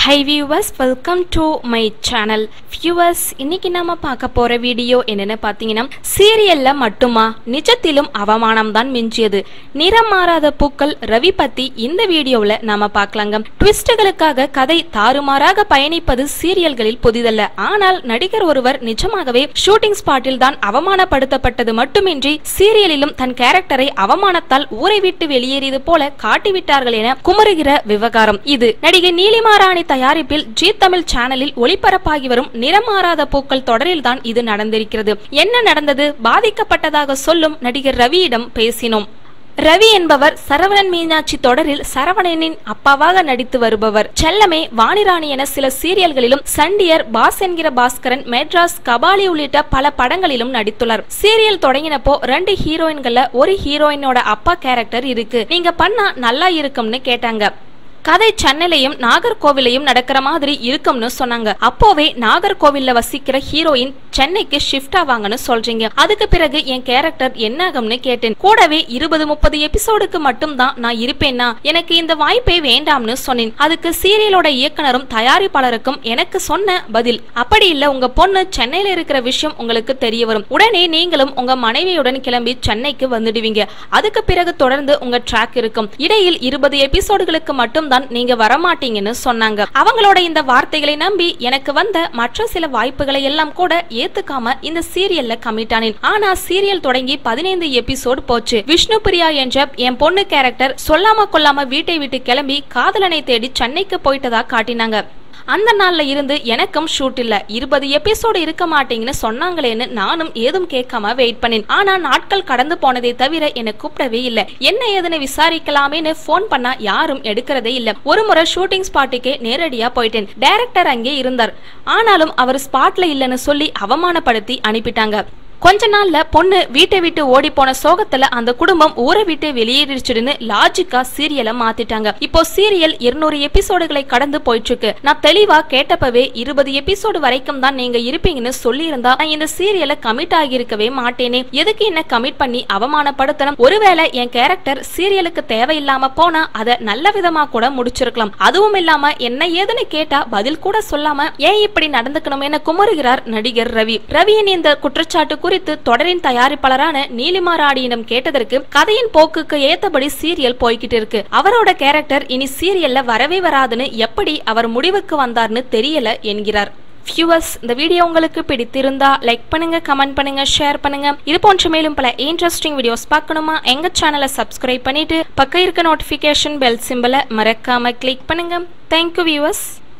high viewers welcome to my channel viewers இன்னைக்கு நாம பார்க்க போற வீடியோ என்னன்னு பார்த்தீங்கன்னா சீரியல்ல மட்டுமா நிஜத்திலும் அவமானம் தான் மிஞ்சியது நிறம் மாறாத பூக்கள் ரவி பத்தி இந்த வீடியோவில் நாம பார்க்கலாங்க ட்விஸ்டுகளுக்காக கதை தாறுமாறாக பயணிப்பது சீரியல்களில் புதிதல்ல ஆனால் நடிகர் ஒருவர் நிஜமாகவே ஷூட்டிங் ஸ்பாட்டில் தான் அவமானப்படுத்தப்பட்டது மட்டுமின்றி சீரியலிலும் தன் கேரக்டரை அவமானத்தால் ஊரை விட்டு வெளியேறியது போல காட்டிவிட்டார்கள் என குமருகிற விவகாரம் இது நடிகை நீலிமாராணி தயாரிப்பில் ஜி தமிழ் சேனலில் ஒளிபரப்பாகி வரும் நிறமாறாத பூக்கள் தொடரில்தான் இது நடந்திருக்கிறது என்ன நடந்தது பாதிக்கப்பட்டதாக சொல்லும் நடிகர் ரவியிடம் பேசினோம் ரவி என்பவர் சரவணன் மீனாட்சி தொடரில் சரவணனின் அப்பாவாக நடித்து வருபவர் செல்லமே வாணிராணி என சில சீரியல்களிலும் சண்டியர் பாஸ் என்கிற பாஸ்கரன் மெட்ராஸ் கபாலி உள்ளிட்ட பல படங்களிலும் நடித்துள்ளார் சீரியல் தொடங்கினப்போ ரெண்டு ஹீரோயின்கள்ல ஒரு ஹீரோயினோட அப்பா கேரக்டர் இருக்கு நீங்க பண்ணா நல்லா இருக்கும்னு கேட்டாங்க கதை சென்னையிலையும் நாகர்கோவிலையும் நடக்கிற மாதிரி இருக்கும்னு சொன்னாங்க அப்போவே நாகர்கோவில்ல வசிக்கிற ஹீரோயின் சென்னைக்கு ஷிஃப்ட் ஆவாங்கன்னு சொல்றீங்க அதுக்கு பிறகு என் கேரக்டர் என்னாகும்னு கேட்டேன் கூடவே இருபது முப்பது எபிசோடுக்கு மட்டும் தான் நான் இருப்பேன்னா எனக்கு இந்த வாய்ப்பே வேண்டாம்னு சொன்னேன் அதுக்கு சீரியலோட இயக்குனரும் தயாரிப்பாளருக்கும் எனக்கு சொன்ன பதில் அப்படி இல்ல உங்க பொண்ணு சென்னையில இருக்கிற விஷயம் உங்களுக்கு தெரிய வரும் உடனே நீங்களும் உங்க மனைவியுடன் கிளம்பி சென்னைக்கு வந்துடுவீங்க அதுக்கு பிறகு தொடர்ந்து உங்க ட்ராக் இருக்கும் இடையில் இருபது எபிசோடுகளுக்கு மட்டும் தான் நீங்க வரமாட்டீங்கன்னு சொன்னாங்க அவங்களோட இந்த வார்த்தைகளை நம்பி எனக்கு வந்த மற்ற சில வாய்ப்புகளை எல்லாம் கூட ஏத்துக்காம இந்த சீரியல்ல கமிட் ஆனேன் ஆனா சீரியல் தொடங்கி பதினைந்து எபிசோடு போச்சு விஷ்ணு பிரியா என்ற என் பொண்ணு கேரக்டர் சொல்லாம கொள்ளாம வீட்டை விட்டு கிளம்பி காதலனை தேடி சென்னைக்கு போயிட்டதா காட்டினாங்க அந்த நாள்ல இருந்து எனக்கும் ஷூட் இல்ல இருபது எபிசோடு இருக்க மாட்டீங்கன்னு சொன்னாங்களேன்னு நானும் ஏதும் கேட்காம வெயிட் பண்ணேன் ஆனா நாட்கள் கடந்து போனதே தவிர என்னை கூப்பிடவே இல்ல என்ன ஏதுன்னு விசாரிக்கலாமேன்னு போன் பண்ணா யாரும் எடுக்கிறதே இல்ல ஒரு முறை ஷூட்டிங் ஸ்பாட்டுக்கே நேரடியா போயிட்டேன் டைரக்டர் அங்கே இருந்தார் ஆனாலும் அவர் ஸ்பாட்ல இல்லைன்னு சொல்லி அவமானப்படுத்தி அனுப்பிட்டாங்க கொஞ்ச நாள்ல பொண்ணு வீட்டை விட்டு ஓடி போன சோகத்துல அந்த குடும்பம் ஊரை விட்டு வெளியேறிடுச்சுன்னு லாஜிக்கா சீரியலை மாத்திட்டாங்க இப்போ சீரியல் இருநூறு எபிசோடுகளை கடந்து போயிட்டு இருக்கு நான் தெளிவா கேட்டப்பவே இருபது எபிசோடு வரைக்கும் தான் நீங்க இருப்பீங்கன்னு சொல்லி இருந்தா நான் இந்த சீரியலை கமிட் ஆகியிருக்கவே மாட்டேனே எதுக்கு என்ன கமிட் பண்ணி அவமானப்படுத்தணும் ஒருவேளை என் கேரக்டர் சீரியலுக்கு தேவையில்லாம போனா அதை நல்ல விதமா கூட முடிச்சிருக்கலாம் அதுவும் இல்லாம என்ன ஏதுன்னு கேட்டா பதில் கூட சொல்லாம ஏன் இப்படி நடந்துக்கணும் என குமருகிறார் நடிகர் ரவி ரவியின் இந்த குற்றச்சாட்டு குறித்து தொடரின் தயாரிப்பாளரான நீலிமா ராணியிடம் கேட்டதற்கு கதையின் போக்குக்கு ஏத்தபடி சீரியல் போய்கிட்டு இருக்கு அவரோட கேரக்டர் இனி சீரியல்ல வரவே வராதுன்னு எப்படி அவர் முடிவுக்கு வந்தார்னு தெரியல என்கிறார் வியூவர்ஸ் இந்த வீடியோ உங்களுக்கு பிடித்திருந்தா லைக் பண்ணுங்க கமெண்ட் பண்ணுங்க ஷேர் பண்ணுங்க இது போன்ற மேலும் பல இன்ட்ரெஸ்டிங் வீடியோஸ் பார்க்கணுமா எங்க சேனலை சப்ஸ்கிரைப் பண்ணிட்டு பக்கம் இருக்க நோட்டிபிகேஷன் பெல் சிம்பிளை மறக்காம கிளிக் பண்ணுங்க தேங்க்யூ வியூவர்ஸ்